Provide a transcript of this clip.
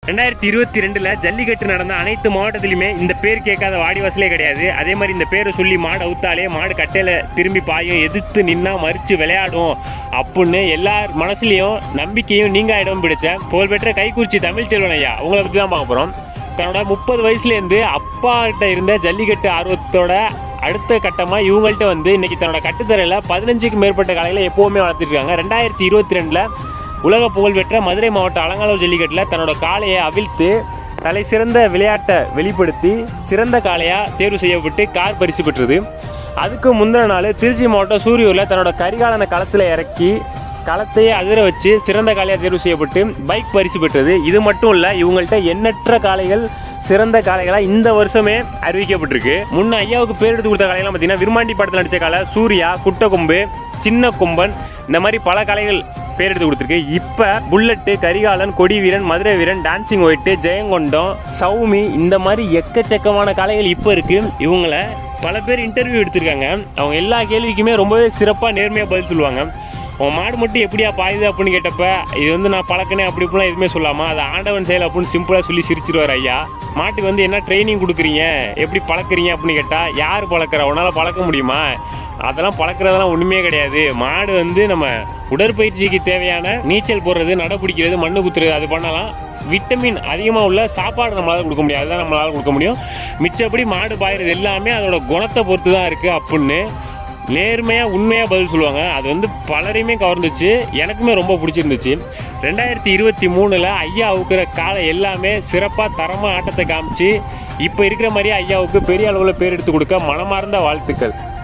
ரெண்டாயிரத்தி இருபத்தி ரெண்டுல ஜல்லிக்கட்டு நடந்த அனைத்து மாவட்டத்திலுமே இந்த பேர் கேட்காத வாடிவாசலே கிடையாது அதே மாதிரி இந்த பேரை சொல்லி மாடு அவுத்தாலே மாடு கட்டையில திரும்பி பாயும் எதிர்த்து நின்னா மறிச்சு விளையாடும் அப்படின்னு எல்லார் மனசுலயும் நம்பிக்கையும் நீங்க இடம் பிடிச்ச புகழ்பெற்ற கைக்குறிச்சி தமிழ் செல்வன் ஐயா உங்களை பத்தி தான் பார்க்க போறோம் தன்னோட முப்பது வயசுலேருந்து அப்பாட்ட இருந்த ஜல்லிக்கட்டு ஆர்வத்தோட அடுத்த கட்டமாக இவங்கள்ட்ட வந்து இன்னைக்கு தன்னோட கட்டுத்தரையில் பதினஞ்சுக்கு மேற்பட்ட காலையில் எப்போவுமே வளர்த்துருக்காங்க ரெண்டாயிரத்தி இருபத்தி ரெண்டில் உலக புகழ்பெற்ற மதுரை மாவட்ட அலங்காநல்லூர் ஜல்லிக்கட்டில் தன்னோட காளையை அவிழ்த்து தலை சிறந்த விளையாட்டை வெளிப்படுத்தி சிறந்த காளையாக தேர்வு செய்யப்பட்டு கார் பரிசு பெற்றது அதுக்கு முந்தின நாள் திருச்சி மாவட்டம் சூரியூரில் தன்னோட கரிகாலனை களத்தில் இறக்கி களத்தையே அதிர வச்சு சிறந்த காளையாக தேர்வு செய்யப்பட்டு பைக் பரிசு பெற்றது இது மட்டும் இல்லை இவங்கள்ட்ட எண்ணற்ற காளைகள் சிறந்த காளைகளாக இந்த வருஷமே அறிவிக்கப்பட்டிருக்கு முன்ன ஐயாவுக்கு பேர் எடுத்து கொடுத்த காளைகள்லாம் பார்த்தீங்கன்னா விருமாண்டி படத்தில் நடித்த காளை சூர்யா குட்டக்கொம்பு சின்ன கொம்பன் இந்த மாதிரி பல காளைகள் பேர் எடுத்து கொடுத்துருக்கு இப்போ புல்லட்டு கரிகாலன் கொடி வீரன் மதுரை வீரன் டான்சிங் ஒயிட்டு ஜெயங்கொண்டம் சௌமி இந்த மாதிரி எக்கச்சக்கமான காளைகள் இப்போ இருக்கு இவங்கள பல பேர் இன்டர்வியூ எடுத்திருக்காங்க அவங்க எல்லா கேள்விக்குமே ரொம்பவே சிறப்பாக நேர்மையாக பதில் சொல்லுவாங்க உன் மாடு மட்டும் எப்படியா பாயுது அப்படின்னு கேட்டப்ப இது வந்து நான் பழக்கினேன் அப்படி இப்படிலாம் எதுவுமே சொல்லாம அது ஆண்டவன் செயல் அப்படின்னு சிம்பிளாக சொல்லி சிரிச்சிருவார் ஐயா மாட்டுக்கு வந்து என்ன ட்ரைனிங் கொடுக்குறீங்க எப்படி பழக்கிறீங்க அப்படின்னு கேட்டால் யார் பழக்கிறா உன்னால் பழக்க முடியுமா அதெல்லாம் பழக்கிறதெல்லாம் ஒன்றுமே கிடையாது மாடு வந்து நம்ம உடற்பயிற்சிக்கு தேவையான நீச்சல் போடுறது நடை பிடிக்கிறது மண்ணு குத்துறது அது பண்ணலாம் விட்டமின் அதிகமாக உள்ள சாப்பாடு நம்மளால கொடுக்க முடியாது அதுதான் நம்மளால கொடுக்க முடியும் மிச்சப்படி மாடு பாயிறது எல்லாமே அதோட குணத்தை பொறுத்து தான் இருக்குது அப்படின்னு நேர்மையாக உண்மையாக பதில் சொல்லுவாங்க அது வந்து பலரையுமே கவர்ந்துச்சு எனக்குமே ரொம்ப பிடிச்சிருந்துச்சு ரெண்டாயிரத்தி இருபத்தி மூணில் ஐயா அவுக்கிற காலை எல்லாமே சிறப்பாக தரமாக ஆட்டத்தை காமிச்சு இப்போ இருக்கிற மாதிரியே ஐயாவுக்கு பெரிய அளவில் பேர் எடுத்து கொடுக்க மனமார்ந்த வாழ்த்துக்கள்